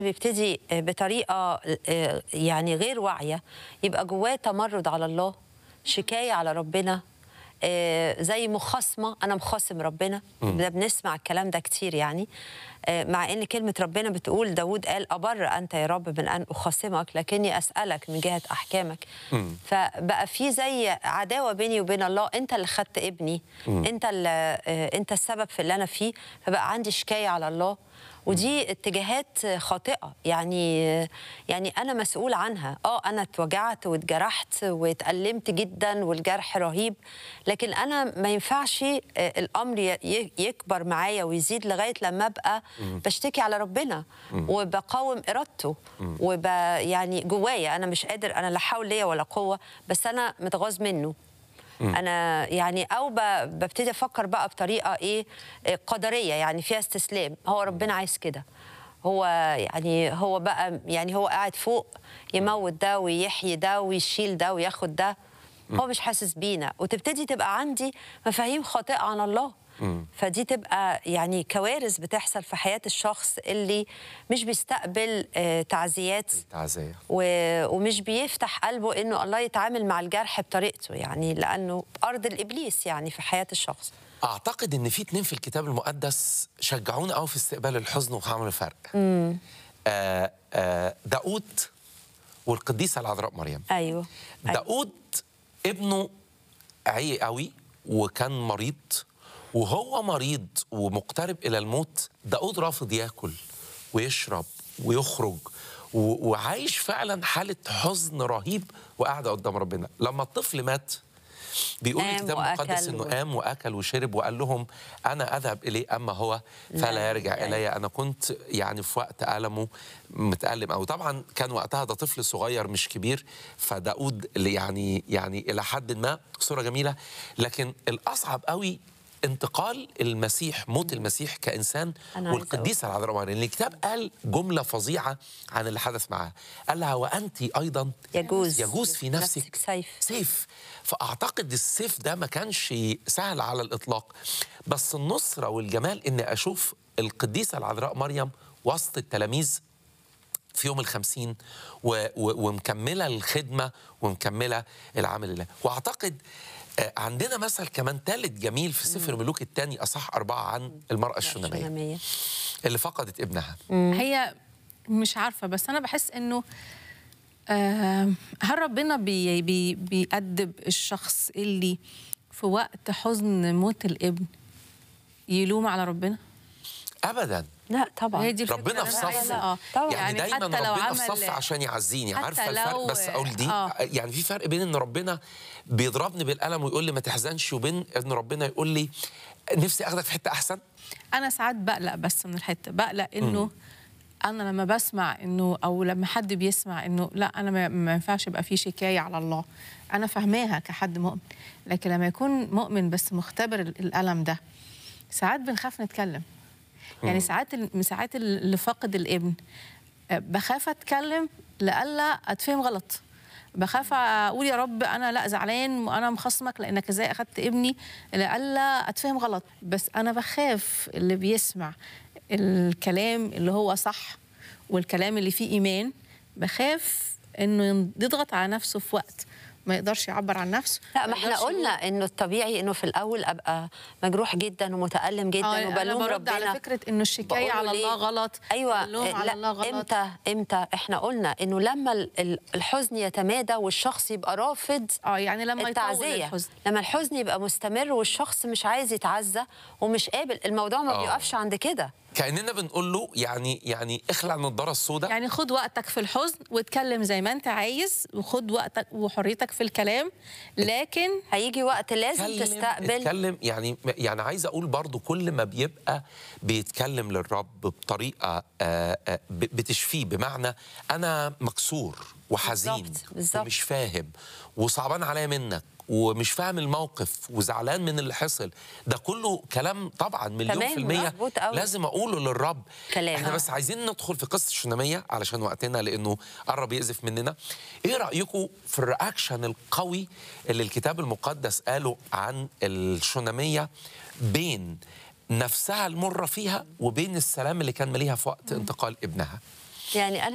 بيبتدي بطريقه آه، يعني غير واعيه يبقى جواه تمرد على الله شكايه على ربنا آه، زي مخاصمه انا مخاصم ربنا ده بنسمع الكلام ده كتير يعني آه، مع ان كلمه ربنا بتقول داود قال ابر انت يا رب من ان اخاصمك لكني اسالك من جهه احكامك فبقى في زي عداوه بيني وبين الله انت اللي خدت ابني انت اللي آه، انت السبب في اللي انا فيه فبقى عندي شكايه على الله ودي اتجاهات خاطئه يعني يعني انا مسؤول عنها اه انا اتوجعت واتجرحت واتألمت جدا والجرح رهيب لكن انا ما ينفعش آه، الامر ي- ي- يكبر معايا ويزيد لغايه لما ابقى بشتكي على ربنا وبقاوم ارادته وب يعني جوايا انا مش قادر انا لا حول ليا ولا قوه بس انا متغاظ منه انا يعني او ب- ببتدي افكر بقى بطريقه ايه إيه قدريه يعني فيها استسلام هو ربنا عايز كده هو يعني هو بقى يعني هو قاعد فوق يموت ده ويحيي ده ويشيل ده وياخد ده هو مش حاسس بينا وتبتدي تبقى عندي مفاهيم خاطئه عن الله فدي تبقى يعني كوارث بتحصل في حياه الشخص اللي مش بيستقبل آه، تعزيات تعزية و- ومش بيفتح قلبه انه الله يتعامل مع الجرح بطريقته يعني لانه ارض الابليس يعني في حياه الشخص اعتقد ان في اتنين في الكتاب المقدس شجعونا قوي في استقبال الحزن وعملوا فرق آه آه داود والقديسه العذراء مريم ايوه أيوة. داود ابنه عي قوي وكان مريض وهو مريض ومقترب الى الموت داود رافض ياكل ويشرب ويخرج و- وعايش فعلا حاله حزن رهيب وقاعد قدام ربنا لما الطفل مات بيقول قام الكتاب المقدس وأكل انه و- قام واكل وشرب وقال لهم انا اذهب اليه اما هو فلا لا يرجع يرجع الي انا كنت يعني في وقت المه متالم او طبعا كان وقتها ده طفل صغير مش كبير فداود اللي يعني يعني الى حد ما صوره جميله لكن الاصعب قوي انتقال المسيح موت المسيح كانسان أنا عايزة والقديسه العذراء مريم لان الكتاب قال جمله فظيعه عن اللي حدث معاها قال لها وانت ايضا يجوز يجوز في نفسك نفسك سيف سيف فاعتقد السيف ده ما كانش سهل على الاطلاق بس النصره والجمال ان اشوف القديسه العذراء مريم وسط التلاميذ في يوم الخمسين و و ومكملة الخدمة ومكملة العمل لله وأعتقد آه، عندنا مثل كمان ثالث جميل في سفر ملوك الثاني أصح أربعة عن المرأة الشنامية شنامية. اللي فقدت ابنها هي مش عارفه بس انا بحس انه آه، هل ربنا بي بي بيأدب الشخص اللي في وقت حزن موت الابن يلوم على ربنا أبدا لا طبعا هي دي الفكرة ربنا في اللي أنا صف عايزة- اه طبعا. يعني, دايما حتى لو ربنا في عمل- صف عشان يعزيني حتى عارفه الفرق لو- بس اقول دي آه. يعني في فرق بين ان ربنا بيضربني بالقلم ويقول لي ما تحزنش وبين ان ربنا يقول لي نفسي اخدك في حته احسن انا ساعات بقلق بس من الحته بقلق انه انا لما بسمع انه او لما حد بيسمع انه لا انا ما- ما ينفعش يبقى في شكايه على الله انا فاهماها كحد مؤمن لكن لما يكون مؤمن بس مختبر ال- الالم ده ساعات بنخاف نتكلم يعني ساعات ال- ساعات اللي فاقد الابن آه، بخاف اتكلم لألا اتفهم غلط بخاف اقول يا رب انا لا زعلان وانا مخصمك لانك ازاي اخدت ابني لألا اتفهم غلط بس انا بخاف اللي بيسمع الكلام اللي هو صح والكلام اللي فيه ايمان بخاف انه يضغط على نفسه في وقت ما يقدرش يعبر عن نفسه لا ما احنا يقدرش قلنا انه الطبيعي انه في الاول ابقى مجروح جدا ومتالم جدا آه، انا وبلوم برد ربنا على فكره انه الشكايه بقوله على ليه؟ الله غلط ايوه اللوم إيه، على لا الله غلط امتى امتى احنا قلنا انه لما ال- ال- الحزن يتمادى والشخص يبقى رافض اه يعني لما يطول التعزيه الحزن لما الحزن يبقى مستمر والشخص مش عايز يتعزى ومش قابل الموضوع ما آه. بيقفش عند كده كاننا بنقول له يعني يعني اخلع النضاره السوداء يعني خد وقتك في الحزن واتكلم زي ما انت عايز وخد وقتك وحريتك في الكلام لكن هيجي وقت لازم اتكلم- تستقبل اتكلم يعني يعني عايز اقول برضو كل ما بيبقى بيتكلم للرب بطريقه آه، آه، ب- بتشفيه بمعنى انا مكسور وحزين بالظبط، بالظبط. ومش فاهم وصعبان عليا منك ومش فاهم الموقف وزعلان من اللي حصل ده كله كلام طبعا مليون تمام، في المية مظبوط أوي. لازم اقوله للرب كلام. احنا آه. بس عايزين ندخل في قصه الشناميه علشان وقتنا لانه قرب يقذف مننا ايه رايكم في الرياكشن القوي اللي الكتاب المقدس قاله عن الشناميه بين نفسها المره فيها وبين السلام اللي كان مليها في وقت انتقال ابنها يعني